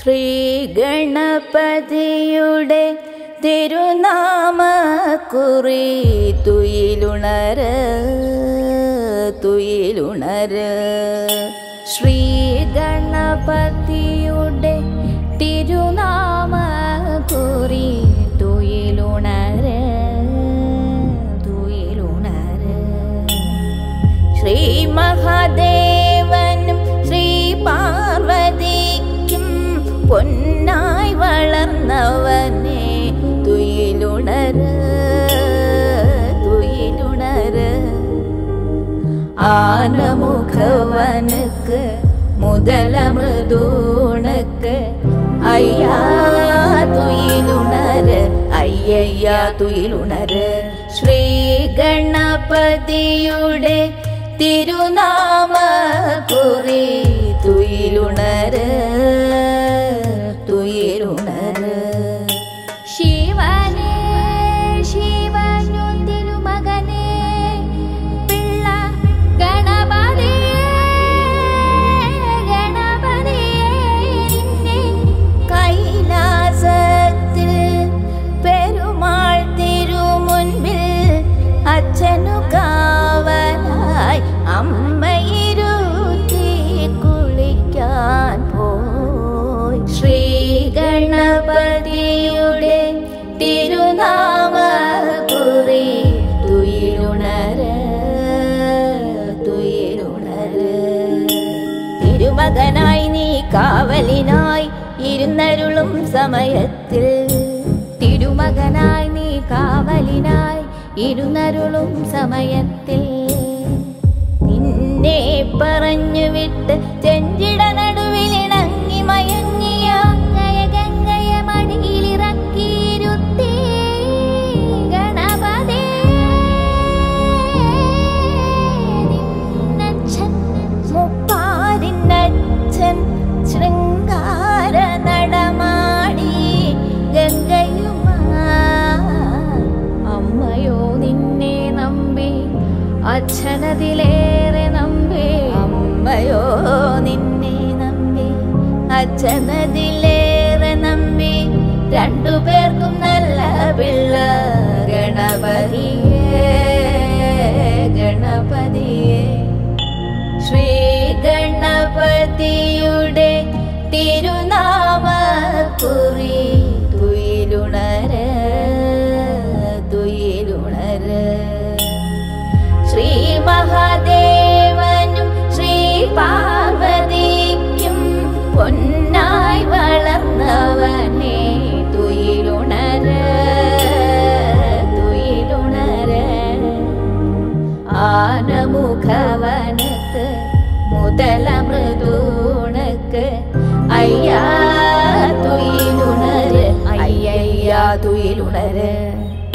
ശ്രീ ഗണപതിയുടെ തിരുനാമ കുറി തുയിലുണര തുയിലുണര ശ്രീ ഗണപതിയുടെ തിരുനാമ കുറി തുയിലുണര തുയിലുണര ശ്രീ മഹാദേവനും ശ്രീ പാർവതിക്കും പൊന്നായി വളർന്നവനെ തുയിലുണര തുയിലുണര ആനമുഖവനുക്ക് முதலமிருதூனுக்கு ஐயா துயிலுணர ஐயையா துயிലുണര ശ്രീ ഗണപതിയുടെ തിരുനാമ കുറി തുയിലുണര തുയിലുണര ശിവനേ ശിവനു തിരുമകനേ പിള്ള ഗണപതിയേ ഗണപതിയേ നിന്നെ കൈലാസത്തിൽ പെരുമാൾ തിരുമുൻപിൽ അച്ഛനു കാവലായി അമ്മയിരുത്തി കുളിക്കാൻ പോയി ശ്രീ ഗണപതിയുടെ തിരുനാമ കുറി തുയിലുണര തുയിലുണര തിരുമകനായി നീ കാവലിനായി ഇരുന്നരുളും സമയത്തിൽ തിരുമകനായി നീ കാവലിനായി ഇരുന്നരുളും സമയത്തിൽ നിന്നെ പറഞ്ഞു വിട്ട് ചെഞ്ചിട നടുവിലിണങ്ങി മയങ്ങിയ ഗംഗയ ഗംഗയ മടിയിലിറക്കിയിരുത്തി ഗണപതേ നിന്നച്ഛൻ മുപ്പാരിനച്ഛൻ ശൃംഗാര നടമാടി ഗംഗയുമാ അമ്മയോ നിന്നെ നമ്പി അച്ഛനതിലേറെ നമ്പി അമ്മയോ നിന്നെ നമ്പി അച്ഛനതിലേറെ നമ്പി രണ്ടുപേർക്കും നല്ല പിള്ള ഗണപതിയേ ഗണപതിയേ ശ്രീ ഗണപതിയുടെ തിരുനാമ കുറി തുയിലുണര തുയിലുണര ശ്രീ മഹാദേവനും ശ്രീ പാർവതിക്കും പൊന്നായി വളർന്നവനെ തുയിലുണര തുയിലുണര ആനമുഖവനുക്ക് முதலமிருதூனுக்கு ஐயா துயிலுணரு ஐயையா துயிலுணரு